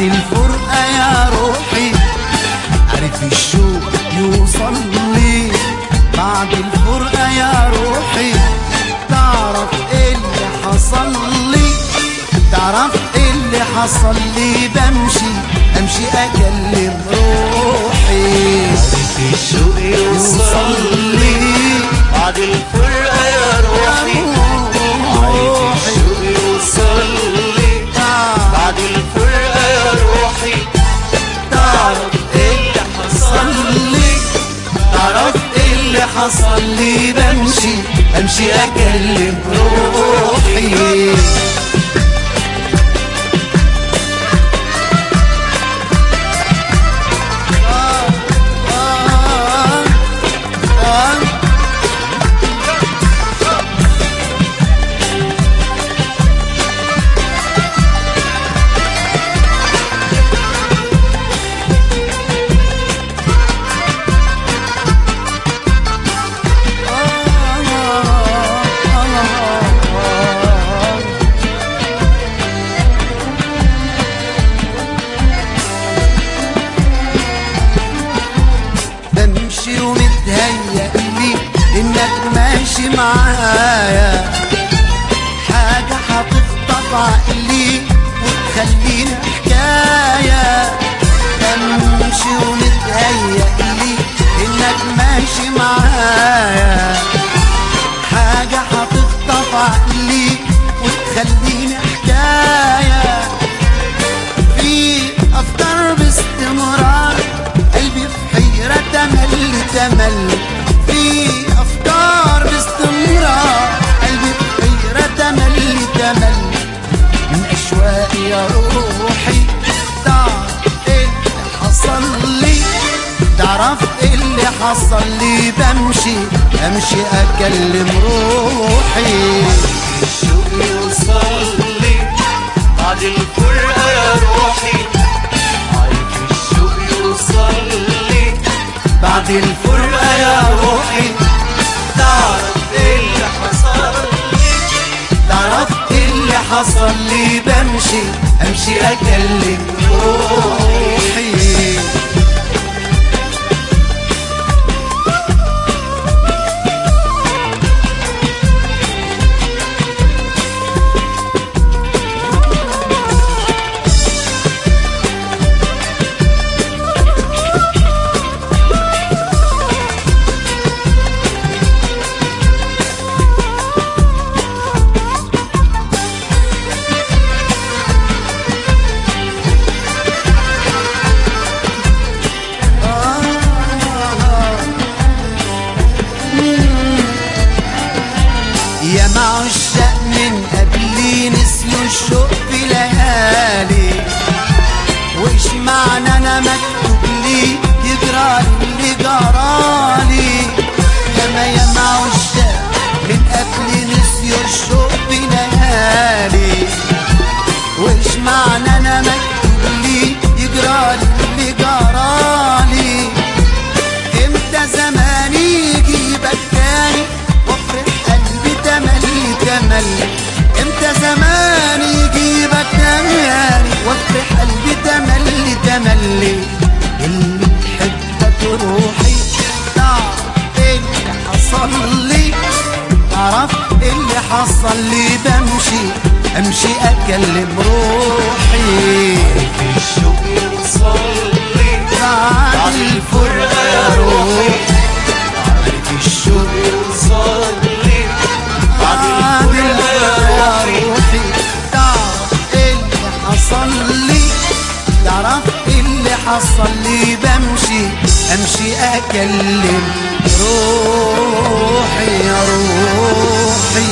بعد الفرقة يا روحي عارف الشوق يوصل لي بعد الفرقة يا روحي تعرف ايه اللي حصل لي تعرف ايه اللي حصل لي بمشي امشي اكلم روحي عارف الشوق يوصل لي بعد الفرقة يا روحي عارف الشوق يوصل لي بعد الفرقة يا روحي تعرف ايه اللي حصل لي تعرف ايه اللي حصل لي بمشي امشي اكلم روحي آه آه آه بمشي ومتهيأ لي انك ماشي معايا حاجة هتخطف عقلي وتخليني حكاية بمشي ومتهيأ لي انك ماشي معايا حاجة هتخطف عقلي وتخليني حكاية في افكار باستمرار قلبي في حيرة تمل تمل في افكار باستمرار قلبي في حيرة تمل تمل من اشواقي يا روحي تعرف ايه اللي حصل لي تعرف ايه اللي حصل لي بمشي امشي اكلم روحي الشوق يوصل لي بعد الفرقة يا روحي عارف الشوق يوصل لي بعد الفرقة يا روحي تعرف ايه اللي حصل لي تعرف ايه اللي حصل لي بمشي امشي اكلم روحي يا معشق من قبلي نسيوا الشوق في ليالي وإيش معنى انا مكتوب لي يجرالي اللي جرالي ياما يا معشق من قبلي نسيوا الشوق في ليالي وإيش معنى انا مكتوب لي يجرالي اللي جرالي امتى زماني يجيبك تاني وافرح قلبي تملي تملي امتى زماني يجيبك تاني وافرح قلبي تملي تملي اللي تحبك روحي تعرف ايه اللي حصل لي تعرف ايه اللي حصل لي بمشي امشي اكلم روحي الشوق يوصل لي بعد الفرقة يا روحي عارف الشوق يوصل لي بعد بعد الفرقة يا روحي روحي تعرف ايه اللي حصل لي تعرف ايه اللي حصل لي بمشي امشي اكلم روحي يا روحي